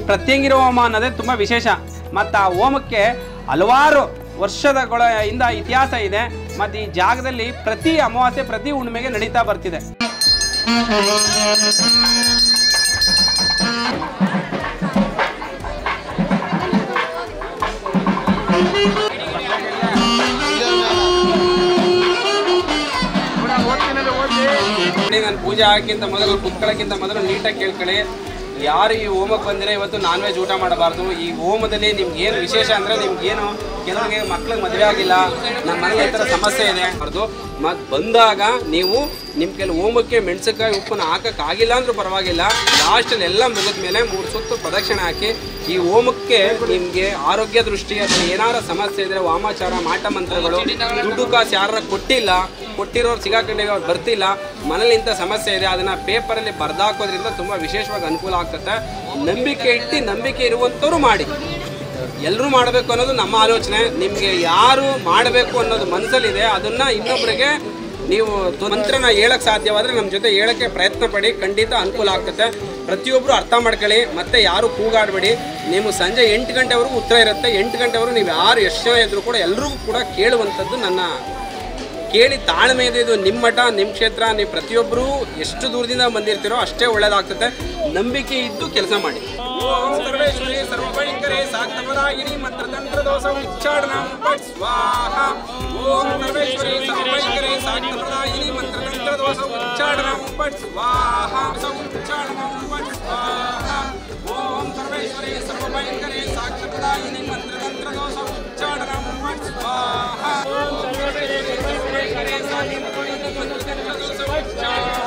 ಪ್ರತ್ಯಂಗಿರ ಹೋಮ ಅನ್ನೋದೇ ತುಂಬ ವಿಶೇಷ ಮತ್ತು ಆ ಹೋಮಕ್ಕೆ ಹಲವಾರು ವರ್ಷದಗಳ ಇಂದ ಇತಿಹಾಸ ಇದೆ ಮತ್ತು ಈ ಜಾಗದಲ್ಲಿ ಪ್ರತಿ ಅಮಾವಾಸ್ಯೆ ಪ್ರತಿ ಹುಣ್ಣಿಮೆಗೆ ನಡೀತಾ ಬರ್ತಿದೆ ನೋಡಿ ನಾನು ಪೂಜೆ ಹಾಕಿಂತ ಮೊದಲು ಕುತ್ಕೊಳ್ಳೋಕ್ಕಿಂತ ಮೊದಲು ನೀಟಾಗಿ ಕೇಳ್ಕೊಳ್ಳಿ ಯಾರು ಈ ಹೋಮಕ್ಕೆ ಬಂದರೆ ಇವತ್ತು ನಾನ್ ವೆಜ್ ಊಟ ಮಾಡಬಾರ್ದು ಈ ಹೋಮದಲ್ಲಿ ನಿಮ್ಗೆ ಏನು ವಿಶೇಷ ಅಂದರೆ ನಿಮ್ಗೆ ಏನು ಕೆಲವರಿಗೆ ಮಕ್ಳಿಗೆ ಮದುವೆ ಆಗಿಲ್ಲ ನಮ್ಮ ಮನೇಲಿ ಈ ಥರ ಸಮಸ್ಯೆ ಇದೆ ಅದು ಮತ್ತು ಬಂದಾಗ ನೀವು ನಿಮ್ಮ ಕೆಲವು ಹೋಮಕ್ಕೆ ಮೆಣಸಿನಕಾಯಿ ಉಪ್ಪನ್ನ ಹಾಕೋಕ್ಕಾಗಿಲ್ಲ ಅಂದ್ರೂ ಪರವಾಗಿಲ್ಲ ಲಾಸ್ಟಲ್ಲಿ ಎಲ್ಲ ಮುಗಿದ ಮೇಲೆ ಮೂರು ಸುತ್ತು ಪ್ರದಕ್ಷಿಣೆ ಹಾಕಿ ಈ ಹೋಮಕ್ಕೆ ನಿಮಗೆ ಆರೋಗ್ಯ ದೃಷ್ಟಿ ಅಥವಾ ಏನಾರ ಸಮಸ್ಯೆ ಇದ್ದರೆ ವಾಮಾಚಾರ ಮಾಟ ಮಂತ್ರಗಳು ದುಡ್ಡು ಕಾಸು ಯಾರ ಕೊಟ್ಟಿಲ್ಲ ಕೊಟ್ಟಿರೋರು ಸಿಗಾಕೊಂಡಿಗೆ ಅವ್ರು ಬರ್ತಿಲ್ಲ ಮನೇಲಿ ಇಂಥ ಸಮಸ್ಯೆ ಇದೆ ಅದನ್ನ ಪೇಪರಲ್ಲಿ ಬರ್ದಾಕೋದ್ರಿಂದ ತುಂಬ ವಿಶೇಷವಾಗಿ ಅನುಕೂಲ ಆಗ್ತದೆ ನಂಬಿಕೆ ಇಟ್ಟು ನಂಬಿಕೆ ಇರುವಂಥವ್ರು ಮಾಡಿ ಎಲ್ಲರೂ ಮಾಡಬೇಕು ಅನ್ನೋದು ನಮ್ಮ ಆಲೋಚನೆ ನಿಮಗೆ ಯಾರು ಮಾಡಬೇಕು ಅನ್ನೋದು ಮನಸ್ಸಲ್ಲಿದೆ ಅದನ್ನ ಇನ್ನೊಬ್ಬರಿಗೆ ನೀವು ಮಂತ್ರನ ಹೇಳಕ್ ಸಾಧ್ಯವಾದ್ರೆ ನಮ್ಮ ಜೊತೆ ಹೇಳಕ್ಕೆ ಪ್ರಯತ್ನ ಪಡಿ ಖಂಡಿತ ಅನುಕೂಲ ಆಗ್ತದೆ ಪ್ರತಿಯೊಬ್ಬರು ಅರ್ಥ ಮಾಡ್ಕೊಳ್ಳಿ ಮತ್ತೆ ಯಾರು ಕೂಗಾಡಬೇಡಿ ನೀವು ಸಂಜೆ ಎಂಟು ಗಂಟೆವರೆಗೂ ಉತ್ತರ ಇರುತ್ತೆ ಎಂಟು ಗಂಟೆವರೆಗೂ ನೀವು ಯಾರು ಎಷ್ಟು ಜನ ಇದ್ರೂ ಕೂಡ ಎಲ್ರಿಗೂ ಕೂಡ ಕೇಳುವಂಥದ್ದು ನನ್ನ ಕೇಳಿ ತಾಳ್ಮೆ ಇದೆ ಇದು ನಿಮ್ಮ ಮಠ ನಿಮ್ಮ ಕ್ಷೇತ್ರ ನೀವು ಪ್ರತಿಯೊಬ್ಬರು ಎಷ್ಟು ದೂರದಿಂದ ಬಂದಿರ್ತೀರೋ ಅಷ್ಟೇ ಒಳ್ಳೇದಾಗ್ತದೆ ನಂಬಿಕೆ ಇದ್ದು ಕೆಲಸ ಮಾಡಿ ಓಂ ಸರ್ವೇಶ್ವರಿ ಸರ್ವಭಯಂಕರೇ ಸಾಕ್ತಪದಾಯಿನಿ ಮಂತ್ರತಂತ್ರ ದೋಷ ಉಚ್ಚಾರಣಂ ಪಟ್ ಸ್ವಾಹ ಓಂ ಸರ್ವೇಶ್ವರಿ ಸರ್ವಭಯಂಕರೇ ಸಾಕ್ತಪದಾಯಿನಿ ಮಂತ್ರತಂತ್ರ ದೋಷ ಉಚ್ಚಾರಣಂ ಪಟ್ ಸ್ವಾಹ ಉಚ್ಚಾರಣಂ ಪಟ್ ಸ್ವಾಹ ಓಂ ಸರ್ವೇಶ್ವರಿ ಸರ್ವಭಯಂಕರೇ ಸಾಕ್ತಪದಾಯಿನಿ ಮಂತ್ರತಂತ್ರ ದೋಷ ಉಚ್ಚಾರಣಂ ಪಟ್ ಸ್ವಾಹ ಓಂ ಸರ್ವೇಶ್ವರಿ ಸರ್ವಭಯಂಕರೇ ಸಾಕ್ತಪದಾಯಿನಿ ಮಂತ್ರತಂತ್ರ ದೋಷ ಉಚ್ಚಾರಣಂ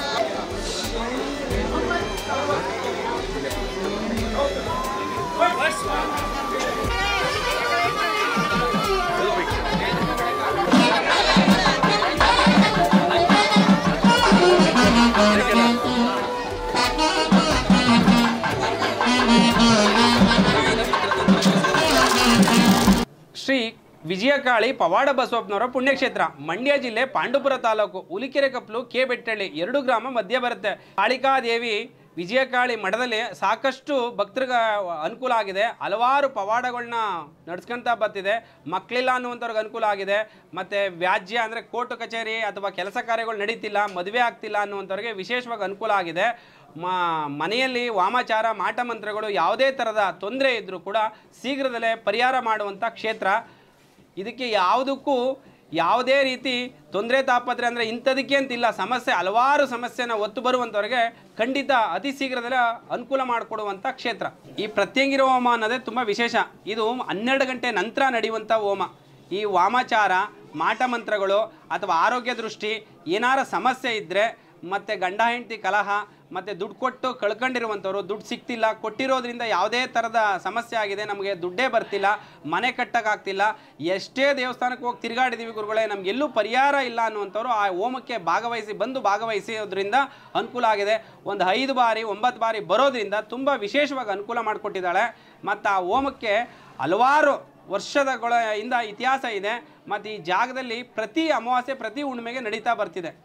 ಶ್ರೀ ವಿಜಯಕಾಳಿ ಪವಾಡ ಬಸವಪ್ಪನವರ ಪುಣ್ಯಕ್ಷೇತ್ರ ಮಂಡ್ಯ ಜಿಲ್ಲೆ ಪಾಂಡುಪುರ ತಾಲೂಕು ಹುಲಿಕೆರೆ ಕಪ್ಲು ಕೆ ಬೆಟ್ಟಳ್ಳಿ ಎರಡು ಗ್ರಾಮ ಮಧ್ಯ ಬರುತ್ತೆ ಕಾಳಿಕಾದೇವಿ ವಿಜಯಕಾಳಿ ಮಠದಲ್ಲಿ ಸಾಕಷ್ಟು ಭಕ್ತರಿಗೆ ಅನುಕೂಲ ಆಗಿದೆ ಹಲವಾರು ಪವಾಡಗಳನ್ನ ನಡ್ಸ್ಕೊಂತ ಬರ್ತಿದೆ ಮಕ್ಕಳಿಲ್ಲ ಅನ್ನುವಂಥವ್ರಿಗೆ ಅನುಕೂಲ ಆಗಿದೆ ಮತ್ತು ವ್ಯಾಜ್ಯ ಅಂದರೆ ಕೋರ್ಟ್ ಕಚೇರಿ ಅಥವಾ ಕೆಲಸ ಕಾರ್ಯಗಳು ನಡೀತಿಲ್ಲ ಮದುವೆ ಆಗ್ತಿಲ್ಲ ಅನ್ನುವಂಥವ್ರಿಗೆ ವಿಶೇಷವಾಗಿ ಅನುಕೂಲ ಆಗಿದೆ ಮ ಮನೆಯಲ್ಲಿ ವಾಮಾಚಾರ ಮಾಟ ಮಂತ್ರಗಳು ಯಾವುದೇ ಥರದ ತೊಂದರೆ ಇದ್ದರೂ ಕೂಡ ಶೀಘ್ರದಲ್ಲೇ ಪರಿಹಾರ ಮಾಡುವಂಥ ಕ್ಷೇತ್ರ ಇದಕ್ಕೆ ಯಾವುದಕ್ಕೂ ಯಾವುದೇ ರೀತಿ ತೊಂದರೆ ತಾಪತ್ರೆ ಅಂದರೆ ಇಂಥದಕ್ಕೆ ಅಂತಿಲ್ಲ ಸಮಸ್ಯೆ ಹಲವಾರು ಸಮಸ್ಯೆನ ಒತ್ತು ಬರುವಂಥವ್ರಿಗೆ ಖಂಡಿತ ಅತಿ ಶೀಘ್ರದಲ್ಲೇ ಅನುಕೂಲ ಮಾಡಿಕೊಡುವಂಥ ಕ್ಷೇತ್ರ ಈ ಪ್ರತ್ಯಂಗಿರ ಹೋಮ ಅನ್ನೋದೇ ತುಂಬ ವಿಶೇಷ ಇದು ಹನ್ನೆರಡು ಗಂಟೆ ನಂತರ ನಡೆಯುವಂಥ ಹೋಮ ಈ ವಾಮಾಚಾರ ಮಾಟ ಮಂತ್ರಗಳು ಅಥವಾ ಆರೋಗ್ಯ ದೃಷ್ಟಿ ಏನಾರ ಸಮಸ್ಯೆ ಇದ್ದರೆ ಮತ್ತು ಗಂಡ ಹೆಂಡತಿ ಕಲಹ ಮತ್ತು ದುಡ್ಡು ಕೊಟ್ಟು ಕಳ್ಕೊಂಡಿರುವಂಥವ್ರು ದುಡ್ಡು ಸಿಗ್ತಿಲ್ಲ ಕೊಟ್ಟಿರೋದ್ರಿಂದ ಯಾವುದೇ ಥರದ ಸಮಸ್ಯೆ ಆಗಿದೆ ನಮಗೆ ದುಡ್ಡೇ ಬರ್ತಿಲ್ಲ ಮನೆ ಕಟ್ಟೋಕ್ಕಾಗ್ತಿಲ್ಲ ಎಷ್ಟೇ ದೇವಸ್ಥಾನಕ್ಕೆ ಹೋಗಿ ತಿರುಗಾಡಿದೀವಿ ಗುರುಗಳೇ ನಮಗೆಲ್ಲೂ ಪರಿಹಾರ ಇಲ್ಲ ಅನ್ನುವಂಥವ್ರು ಆ ಹೋಮಕ್ಕೆ ಭಾಗವಹಿಸಿ ಬಂದು ಭಾಗವಹಿಸೋದ್ರಿಂದ ಅನುಕೂಲ ಆಗಿದೆ ಒಂದು ಐದು ಬಾರಿ ಒಂಬತ್ತು ಬಾರಿ ಬರೋದ್ರಿಂದ ತುಂಬ ವಿಶೇಷವಾಗಿ ಅನುಕೂಲ ಮಾಡಿಕೊಟ್ಟಿದ್ದಾಳೆ ಮತ್ತು ಆ ಹೋಮಕ್ಕೆ ಹಲವಾರು ವರ್ಷದಗಳ ಇಂದ ಇತಿಹಾಸ ಇದೆ ಮತ್ತು ಈ ಜಾಗದಲ್ಲಿ ಪ್ರತಿ ಅಮಾವಾಸ್ಯೆ ಪ್ರತಿ ಹುಣ್ಣಿಮೆಗೆ ನಡೀತಾ ಬರ್ತಿದೆ